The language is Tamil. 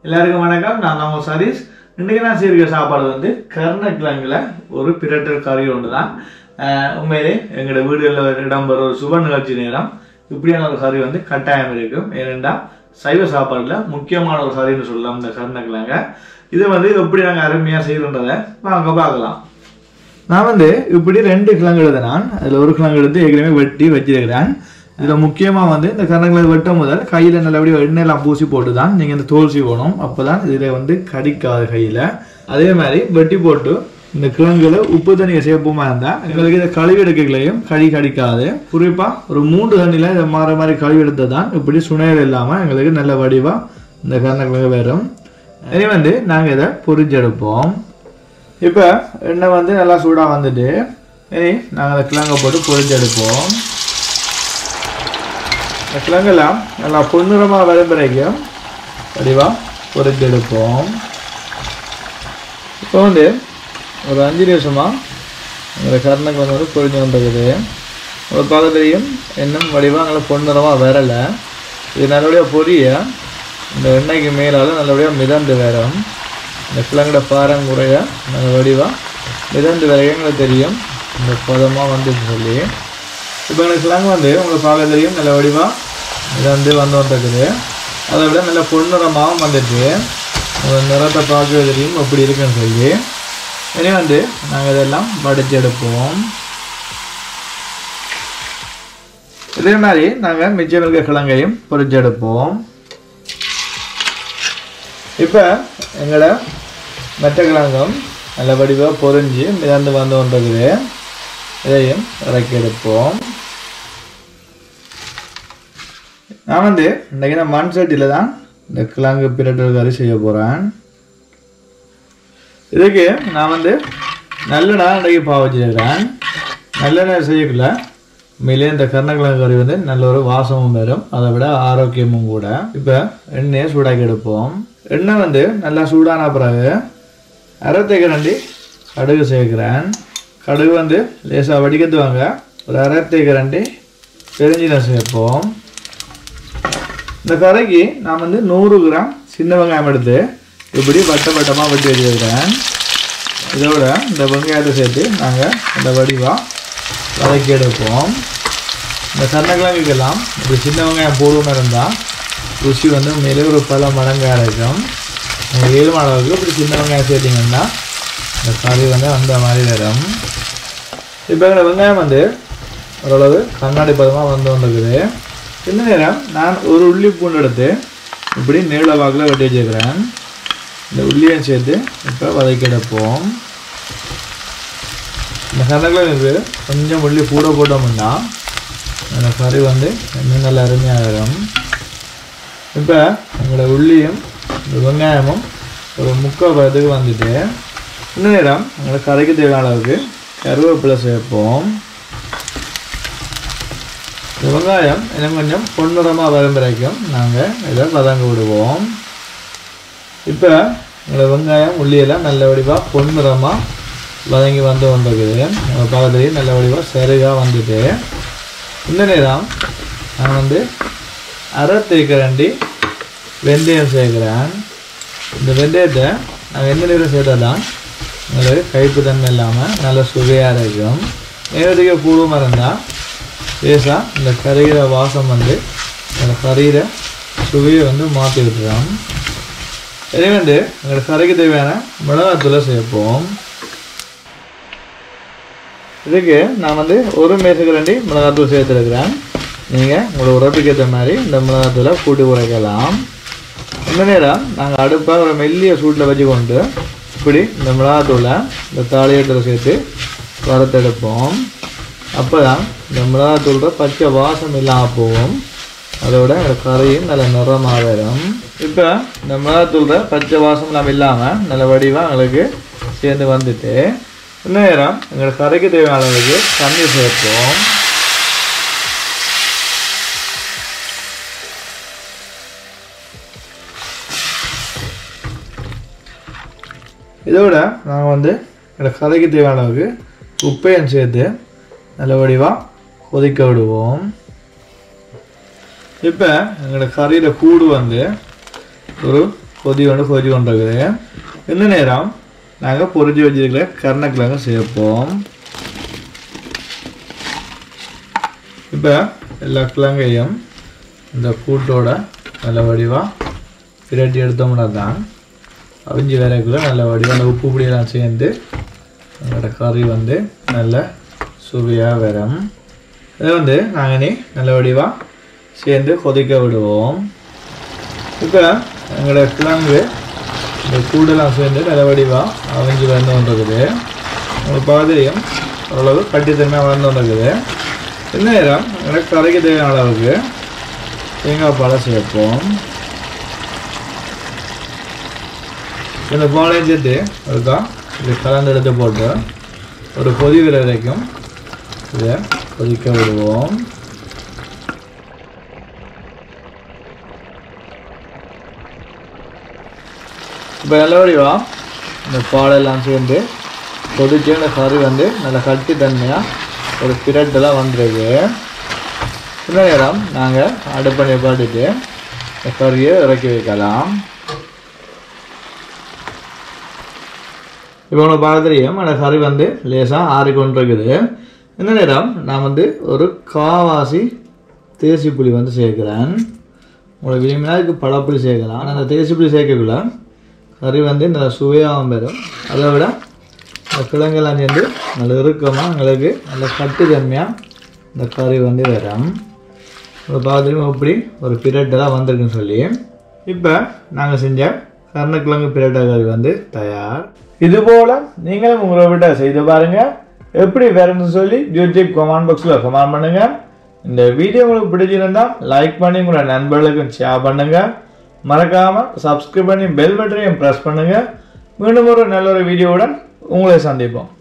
எல்லாருக்கும் வணக்கம் நான் நம்ம சதீஷ் இன்றைக்கி நான் செய்கிற சாப்பாடு வந்து கருணக்கிழங்குல ஒரு பிரட்டல் கறி ஒன்று தான் ஆஹ் உண்மையிலே எங்களோட வீடுகளில் இடம்பெற ஒரு சுப நிகழ்ச்சி நேரம் இப்படியான ஒரு கறி வந்து கட்டாயம் இருக்கும் ஏனென்றா சைவ சாப்பாடுல முக்கியமான ஒரு கறின்னு சொல்லலாம் இந்த கருணக்கிழங்க இது வந்து எப்படி நாங்கள் அருமையாக செய்யறன்றதை வாங்க பார்க்கலாம் நான் வந்து இப்படி ரெண்டு கிழங்கு எழுதினான் அதில் ஒரு கிழங்கு எடுத்து ஏற்கனவே வெட்டி வச்சிருக்கிறேன் இதில் முக்கியமாக வந்து இந்த கருணக்கிழங்கு வெட்டும் முதல் கையில் நல்லபடியாக எண்ணெயெல்லாம் பூசி போட்டு தான் நீங்கள் இந்த தோல் சீவணும் அப்போ தான் இதில் வந்து கடிக்காது கையில் அதே மாதிரி வெட்டி போட்டு இந்த கிழங்குல உப்பு தண்ணியை சேர்ப்போமா இருந்தால் எங்களுக்கு இதை கழுவி எடுக்கலையும் கழி கடிக்காது குறிப்பாக ஒரு மூன்று தண்ணியில் இதை மாற மாதிரி கழுவி எடுத்தது தான் இப்படி சுனையல் இல்லாமல் எங்களுக்கு நல்ல வடிவாக இந்த கருணக்கிழங்கு வரும் இனி வந்து நாங்கள் இதை பொரிச்செடுப்போம் இப்போ எண்ணெய் வந்து நல்லா சூடாக வந்துட்டு இனி நாங்கள் அந்த கிழங்கை போட்டு பொரிச்செடுப்போம் இந்த கிழங்கெல்லாம் நல்லா பொன்னிறமாக வரும் வரைக்கும் வடிவாக பொரிச்செடுப்போம் இப்போ வந்து ஒரு அஞ்சு நிமிஷமாக இந்த கருணக்கு வந்து வந்து பொரிஞ்சு வந்துருக்குது ஒரு பக்கத்துலேயும் இன்னும் வடிவாக நல்லா பொன்னிறமாக வரலை இது நல்லபடியாக பொரிய இந்த எண்ணெய்க்கு மேலால் நல்லபடியாக மிதந்து வரும் இந்த கிழங்கோட பாரம் குறைய நல்ல வடிவாக மிதந்து வரைக்கும் எங்களுக்கு தெரியும் இந்த பதமாக வந்துட்டு சொல்லி இப்போ எனக்கு கிழங்கு வந்து உங்களுக்கு பார்க்க தெரியும் நல்ல வடிவாக மிதந்து வந்து வந்துருக்குது அதை விட நல்ல பொன்னிறமாகவும் வந்துட்டு உங்க நிறத்தை பார்க்க தெரியும் எப்படி இருக்குன்னு சொல்லி இனி வந்து நாங்கள் இதெல்லாம் வடிச்சு எடுப்போம் இதே மாதிரி நாங்கள் மிச்சம் இருக்க கிழங்கையும் பொரிச்சு எடுப்போம் இப்போ எங்களோட மெட்ட கிழங்கும் நல்ல வடிவாக பொரிஞ்சு மிதந்து வந்து கொண்டிருக்குது இதையும் இறக்கி எடுப்போம் நான் வந்து இன்றைக்கி நான் மண் சட்டியில் தான் இந்த கிழங்கு பிரட்டல் கறி செய்ய போகிறேன் இதுக்கு நான் வந்து நல்லெண்ணெய் இன்றைக்கி பாவ வச்சிருக்கிறேன் நல்லெண்ணெய் செய்யக்குள்ள உண்மையிலே இந்த கருணக்கிழங்கு கறி வந்து நல்ல ஒரு வாசமும் வரும் அதை விட ஆரோக்கியமும் கூட இப்போ எண்ணெயை சூடாக்கி எடுப்போம் எண்ணெய் வந்து நல்லா சூடான பிறகு அரை தேக்கரண்டி கடுகு சேர்க்குறேன் கடுகு வந்து லேசாக வடிக்கத்துவாங்க ஒரு அரை தேக்கரண்டி பெருஞ்சீரம் சேர்ப்போம் இந்த கறிக்கு நான் வந்து நூறு கிராம் சின்ன வெங்காயம் எடுத்து இப்படி வட்ட வட்டமாக வெட்டி வச்சுருக்கிறேன் இதோட இந்த வெங்காயத்தை சேர்த்து நாங்கள் இந்த வடிவாக வதக்கி எடுப்போம் இந்த கருணக்கிழங்குக்கெல்லாம் இப்படி சின்ன வெங்காயம் போடுவோம் இருந்தால் ருசி வந்து மேலே ஒரு பல மடங்காக இருக்கும் நீங்கள் ஏழு அளவுக்கு இப்படி சின்ன வெங்காயம் சேர்த்திங்கன்னா இந்த கறி வந்து அந்த மாதிரி வரும் இப்போ இந்த வெங்காயம் வந்து ஓரளவு கண்ணாடி பதமாக வந்து வந்துருக்குது இந்த நேரம் நான் ஒரு உள்ளி பூண்டு எடுத்து இப்படி நீள வாக்கில் வெட்டி வச்சுருக்கிறேன் இந்த உள்ளியும் சேர்த்து இப்போ வதக்கி எடுப்போம் இந்த கருணக்கிழங்கு கொஞ்சம் உள்ளி கூட போட்டோம்னா அந்த கறி வந்து இன்னும் நல்ல அருமையாக வரும் இப்போ எங்களோட உள்ளியும் இந்த வெங்காயமும் ஒரு முக்கால் பதத்துக்கு வந்துட்டு இந்த நேரம் எங்களோட கறிக்கு தேவையான அளவுக்கு கருவேப்பிலை சேர்ப்போம் இந்த வெங்காயம் இன்னும் கொஞ்சம் பொன்னிறமாக வரும் வரைக்கும் நாங்கள் இதை வதங்க விடுவோம் இப்போ எங்களோட வெங்காயம் உள்ளியெல்லாம் நல்ல வடிவாக பொன்னிறமாக வதங்கி வந்து கொண்டிருக்குது நம்ம பக்கத்துலேயே நல்ல வடிவாக செருகாக வந்துட்டு இந்த நேரம் நான் வந்து அரை தேக்கரண்டி வெந்தயம் சேர்க்குறேன் இந்த வெந்தயத்தை நான் எந்த நேரம் சேர்த்தால் தான் உங்களுக்கு கைப்பு தன்மை இல்லாமல் நல்ல சுவையாக இருக்கும் நேரத்துக்கு பூர்வமாக இருந்தால் லேசாக இந்த கறிகிற வாசம் வந்து அந்த கறிகிற சுவையை வந்து மாற்றி விட்டுறோம் இதே வந்து எங்களோட கறிக்கு தேவையான மிளகாத்தூளை சேர்ப்போம் இதுக்கு நான் வந்து ஒரு மேசக்கரண்டி மிளகாத்தூள் சேர்த்துருக்கிறேன் நீங்கள் உங்களோட உரப்புக்கு ஏற்ற மாதிரி இந்த மிளகாத்தூளை கூட்டி குறைக்கலாம் இந்த நேரம் நாங்கள் அடுப்பாக ஒரு மெல்லிய சூட்டில் வச்சு கொண்டு இப்படி இந்த மிளகாத்தூளை இந்த தாளியத்தில் சேர்த்து வறுத்தெடுப்போம் அப்போ தான் இந்த மிளகாத்தூளோட பச்சை வாசம் இல்லாமல் போகும் அதோட இந்த கறியும் நல்ல நிறமாக வரும் இப்போ இந்த மிளகாத்தூளோட பச்சை வாசம் இல்லாமல் இல்லாமல் நல்ல வடிவாக எங்களுக்கு சேர்ந்து வந்துட்டு இந்த நேரம் எங்களோட கறிக்கு தேவையான அளவுக்கு தண்ணி சேர்ப்போம் இதோட நாங்கள் வந்து எங்களோட கதைக்கு தேவையான அளவுக்கு உப்பையும் சேர்த்து நல்ல வடிவாக கொதிக்க விடுவோம் இப்போ எங்களோட கறியில் கூடு வந்து ஒரு கொதி கொண்டு கொதி கொண்டிருக்குது இந்த நேரம் நாங்கள் பொரிச்சு வச்சிருக்கிற கருணக்கிழங்கு சேர்ப்போம் இப்போ எல்லா கிழங்கையும் இந்த கூட்டோட நல்ல வடிவாக பிரட்டி எடுத்தோம்னா தான் அவிஞ்சி வேறக்குள்ள நல்ல வடிவாக அந்த உப்பு பொடியெல்லாம் சேர்ந்து எங்களோட கறி வந்து நல்ல சுவையாக வரும் இதை வந்து நாங்கள் நீ நல்ல வடிவாக சேர்ந்து கொதிக்க விடுவோம் இப்போ எங்களோட கிழங்கு இந்த கூடெல்லாம் சேர்ந்து நல்ல வடிவாக அவிஞ்சி வந்து கொண்டிருக்குது உங்களுக்கு பாதிரியும் ஓரளவு கட்டித்தன்மையாக வந்து கொண்டிருக்குது இந்த நேரம் எங்களோட கறிக்கு தேவையான அளவுக்கு தேங்காய் பாலை சேர்ப்போம் இந்த பாலையும் சேர்த்து ஒருக்கா இது கலந்து எடுத்து போட்டு ஒரு கொதி வர வரைக்கும் இதை கொதிக்க விடுவோம் இப்போ நல்லபடிவா இந்த பாலெல்லாம் சேர்ந்து கொதிச்சு இந்த கறி வந்து நல்ல கட்டி தன்மையாக ஒரு பிரட்டெல்லாம் வந்துருக்கு இந்த நேரம் நாங்கள் அடுப்பணி பாட்டிட்டு இந்த கறியை இறக்கி வைக்கலாம் இப்போ உங்களுக்கு பார்க்க தெரியும் அந்த கறி வந்து லேசாக ஆறிக்கொண்டிருக்குது இந்த நேரம் நான் வந்து ஒரு காவாசி தேசி புளி வந்து சேர்க்குறேன் உங்களுக்கு விரும்பினா இதுக்கு பழப்புளி சேர்க்கலாம் ஆனால் அந்த தேசி புளி சேர்க்கக்குள்ள கறி வந்து நல்ல சுவையாகவும் பெறும் அதை விட இந்த கிழங்கெல்லாம் சேர்ந்து நல்ல இறுக்கமாக எங்களுக்கு நல்ல கட்டுத்தன்மையாக இந்த கறி வந்து வரும் ஒரு பார்த்துட்டு எப்படி ஒரு பிரட்டெல்லாம் வந்திருக்குன்னு சொல்லி இப்போ நாங்கள் செஞ்ச கருணக்கிழங்கு பிரட்டை கறி வந்து தயார் இது போல நீங்களும் உங்களை விட்ட செய்து பாருங்க எப்படி வேறுன்னு சொல்லி யூடியூப் கமெண்ட் பாக்ஸில் கமெண்ட் பண்ணுங்க இந்த வீடியோ உங்களுக்கு பிடிச்சிருந்தா லைக் பண்ணி உங்களோட நண்பர்களுக்கும் ஷேர் பண்ணுங்க மறக்காம சப்ஸ்கிரைப் பண்ணி பெல் பட்டனையும் ப்ரெஸ் பண்ணுங்க மீண்டும் ஒரு நல்ல ஒரு வீடியோவுடன் உங்களை சந்திப்போம்